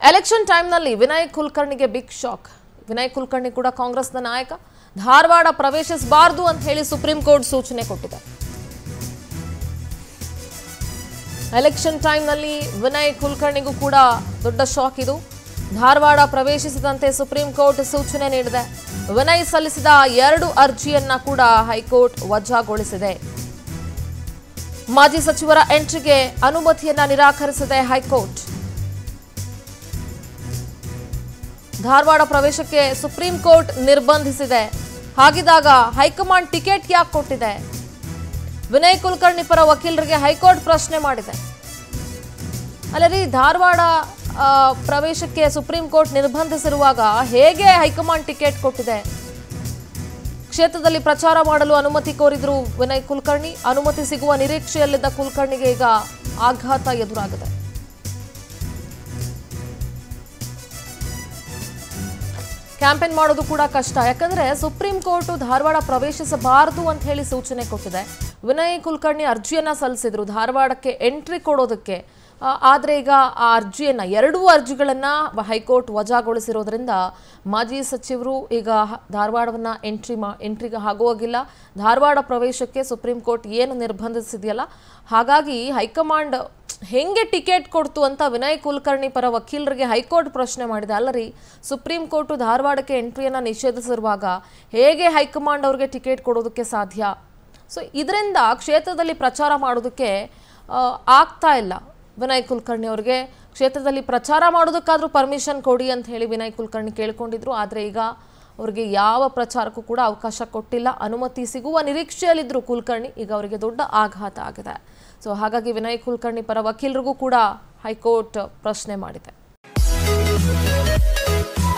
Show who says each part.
Speaker 1: election ಟೈಮ್ನಲ್ಲಿ ವಿನಯ್ ಕುಲಕರ್ಣಿಗೆ big shock Vinay Kulkarni ಕೂಡ ಕಾಂಗ್ರೆಸ್ನ ನಾಯಕ ಧಾರವಾಡ ಪ್ರವೇಶಿಸಬಾರದು ಅಂತ ಹೇಳಿ ಸುಪ್ರೀಂ ಕೋರ್ಟ್ ಸೂಚನೆ ಕೊಟ್ಟಿದೆ ಎಲೆಕ್ಷನ್ ಟೈಮ್ನಲ್ಲಿ ವಿನಯ್ ಕುಲಕರ್ಣಿಗೂ ಕೂಡ ದೊಡ್ಡ ಶಾಕ್ ಇದು ಧಾರವಾಡ ಪ್ರವೇಶಿಸದಂತೆ ಸುಪ್ರೀಂ ಕೋರ್ಟ್ ಸೂಚನೆ ನೀಡಿದೆ ವಿನಯ್ ಸಲ್ಲಿಸಿದ ಎರಡು ಅರ್ಜಿಯನ್ನ ಕೂಡ ಹೈಕೋರ್ಟ್ ವಜಾಗೊಳಿಸಿದೆ ಮಾಜಿ ಸಚಿವರ ಎಂಟ್ರಿಗೆ ಅನುಮತಿಯನ್ನ ನಿರಾಕರಿಸಿದೆ ಹೈಕೋರ್ಟ್ ಧಾರವಾಡ ಪ್ರವೇಶಕ್ಕೆ ಸುಪ್ರೀಂ ಕೋರ್ಟ್ ನಿರ್ಬಂಧಿಸಿದೆ ಹಾಗಿದ್ದಾಗ ಹೈಕಮಾಂಡ್ ಟಿಕೆಟ್ ಯಾಕೆ ಕೊಟ್ಟಿದೆ ವಿನಯ್ ಕುಲಕರ್ಣಿ ಪರ ವಕೀಲರಿಗೆ ಹೈಕೋರ್ಟ್ ಪ್ರಶ್ನೆ ಮಾಡಿದೆ ಅಲ್ಲರಿ ಧಾರವಾಡ ಆ, ಪ್ರವೇಶಕ್ಕೆ ಸುಪ್ರೀಂ ಕೋರ್ಟ್ ನಿರ್ಬಂಧಿಸಿರುವಾಗ ಹೇಗೆ ಹೈಕಮಾಂಡ್ ಟಿಕೆಟ್ ಕೊಟ್ಟಿದೆ ಕ್ಷೇತ್ರದಲ್ಲಿ ಪ್ರಚಾರ ಮಾಡಲು ಅನುಮತಿ ಕೋರಿದ್ರು ವಿನಯ್ ಕುಲಕರ್ಣಿ ಅನುಮತಿ ಸಿಗುವ ನಿರೀಕ್ಷೆಯಲ್ಲಿದ್ದ ಕುಲಕರ್ಣಿಗೆ ಈಗ ಆಘಾತ ಎದುರಾಗಿದೆ ಕ್ಯಾಂಪೇನ್ ಮಾಡೋದು ಕೂಡ ಕಷ್ಟ ಯಾಕಂದ್ರೆ ಸುಪ್ರೀಂ ಕೋರ್ಟ್ ಧಾರವಾಡ ಪ್ರವೇಶಿಸಬಾರದು ಅಂತ ಹೇಳಿ ಸೂಚನೆ ಕೊಟ್ಟಿದೆ ವಿನಯ್ ಕುಲಕರ್ಣಿ ಅರ್ಜಿಯನ್ನ ಸಲ್ಲಿಸಿದ್ರು ಧಾರವಾಡಕ್ಕೆ ಎಂಟ್ರಿ ಕೊಡೋದಕ್ಕೆ ಆ, ಆದ್ರೆ ಈಗ ಆ ಅರ್ಜಿಯನ್ನ ಎರಡೂ ಅರ್ಜಿಗಳನ್ನ ಹೈಕೋರ್ಟ್ ವಜಾಗೊಳಿಸಿರೋದ್ರಿಂದ ಮಾಜಿ ಸಚಿವರು ಈಗ ಹ- ಧಾರವಾಡವನ್ನ ಎಂಟ್ರಿ ಮಾ ಎಂಟ್ರಿಗೆ ಆಗುವಾಗಿಲ್ಲ ಧಾರವಾಡ ಪ್ರವೇಶಕ್ಕೆ ಸುಪ್ರೀಂ ಕೋರ್ಟ್ ಏನು ನಿರ್ಬಂಧಿಸಿದೆಯಲ್ಲ ಹಾಗಾಗಿ ಹೈಕಮಾಂಡ್ ಹೆಂಗೆ ಟಿಕೆಟ್ ಕೊಡ್ತು ಅಂತ ವಿನಯ್ ಕುಲಕರ್ಣಿ ಪರ ವಕೀಲರಿಗೆ ಹೈಕೋರ್ಟ್ ಪ್ರಶ್ನೆ ಮಾಡಿದೆ ಅಲ್ಲರಿ ಸುಪ್ರೀಂ ಕೋರ್ಟ್ ಧಾರವಾಡಕ್ಕೆ ಎಂಟ್ರಿಯನ್ನು ನಿಷೇಧಿಸಿರುವಾಗ ಹೇಗೆ ಹೈಕಮಾಂಡ್ ಅವ್ರಿಗೆ ಟಿಕೆಟ್ ಕೊಡೋದಕ್ಕೆ ಸಾಧ್ಯ ಸೊ ಇದರಿಂದ ಕ್ಷೇತ್ರದಲ್ಲಿ ಪ್ರಚಾರ ಮಾಡೋದಕ್ಕೆ ಆ, ಆಗ್ತಾ ಇಲ್ಲ ವಿನಯ್ ಕುಲಕರ್ಣಿ ಅವ್ರಿಗೆ ಕ್ಷೇತ್ರದಲ್ಲಿ ಪ್ರಚಾರ ಮಾಡೋದಕ್ಕಾದ್ರೂ ಪರ್ಮಿಷನ್ ಕೊಡಿ ಅಂತ ಹೇಳಿ ವಿನಯ್ ಕುಲಕರ್ಣಿ ಕೇಳ್ಕೊಂಡಿದ್ರು ಆದರೆ ಈಗ ಅವರಿಗೆ ಯಾವ ಪ್ರಚಾರಕ್ಕೂ ಕೂಡ ಅವಕಾಶ ಕೊಟ್ಟಿಲ್ಲ ಅನುಮತಿ ಸಿಗುವ ನಿರೀಕ್ಷೆಯಲ್ಲಿದ್ದರು ಕುಲಕರ್ಣಿ ಈಗ ಅವರಿಗೆ ದೊಡ್ಡ ಆಘಾತ ಆಗಿದೆ ಸೊ ಹಾಗಾಗಿ ವಿನಯ್ ಕುಲಕರ್ಣಿ ಪರ ವಕೀಲರಿಗೂ ಕೂಡ ಹೈಕೋರ್ಟ್ ಪ್ರಶ್ನೆ ಮಾಡಿದೆ